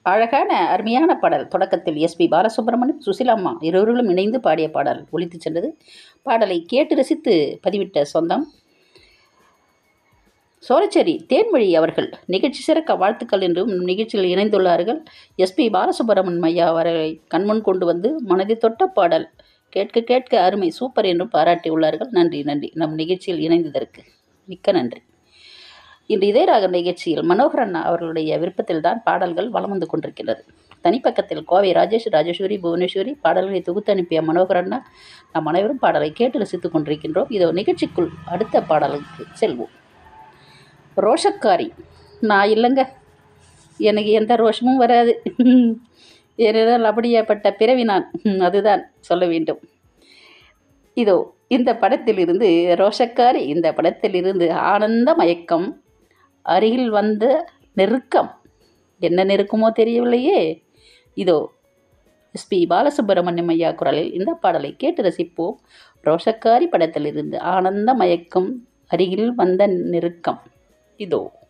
அழகான அருமையான பாடல் தொடக்கத்தில் எஸ்பி பாலசுப்ரமணியம் சுசிலாம்மா இருவர்களும் இணைந்து பாடிய பாடல் ஒலித்து சென்றது பாடலை கேட்டு ரசித்து பதிவிட்ட சொந்தம் சோரச்சேரி தேன்மொழி அவர்கள் நிகழ்ச்சி சிறக்க வாழ்த்துக்கள் என்றும் நிகழ்ச்சியில் இணைந்துள்ளார்கள் எஸ்பி பாலசுப்ரமணியம் ஐயா அவர்களை கண்முன் கொண்டு வந்து மனதை தொட்ட பாடல் கேட்க கேட்க அருமை சூப்பர் என்றும் பாராட்டியுள்ளார்கள் நன்றி நன்றி நம் நிகழ்ச்சியில் இணைந்ததற்கு மிக்க நன்றி இன்று இதே ராக நிகழ்ச்சியில் மனோகரன் அவர்களுடைய விருப்பத்தில் தான் பாடல்கள் வலம் வந்து கொண்டிருக்கிறது தனிப்பக்கத்தில் கோவை ராஜேஷ் ராஜேஸ்வரி புவனேஸ்வரி பாடல்களை தொகுத்து அனுப்பிய மனோகரன்னா நாம் அனைவரும் பாடலை கேட்டு ரசித்துக் கொண்டிருக்கின்றோம் இதோ நிகழ்ச்சிக்குள் அடுத்த பாடலுக்கு செல்வோம் ரோஷக்காரி நான் இல்லைங்க எனக்கு எந்த ரோஷமும் வராது ஏனென்றால் அப்படியேப்பட்ட பிறவி நான் அதுதான் சொல்ல வேண்டும் இதோ இந்த படத்திலிருந்து ரோஷக்காரி இந்த படத்திலிருந்து ஆனந்த மயக்கம் அருகில் வந்த நெருக்கம் என்ன நெருக்கமோ தெரியவில்லையே இதோ எஸ்பி பாலசுப்ரமணியம் ஐயா குரலில் இந்த பாடலை கேட்டு ரசிப்போம் ரோஷக்காரி படத்திலிருந்து ஆனந்த மயக்கம் அருகில் வந்த நெருக்கம் இதோ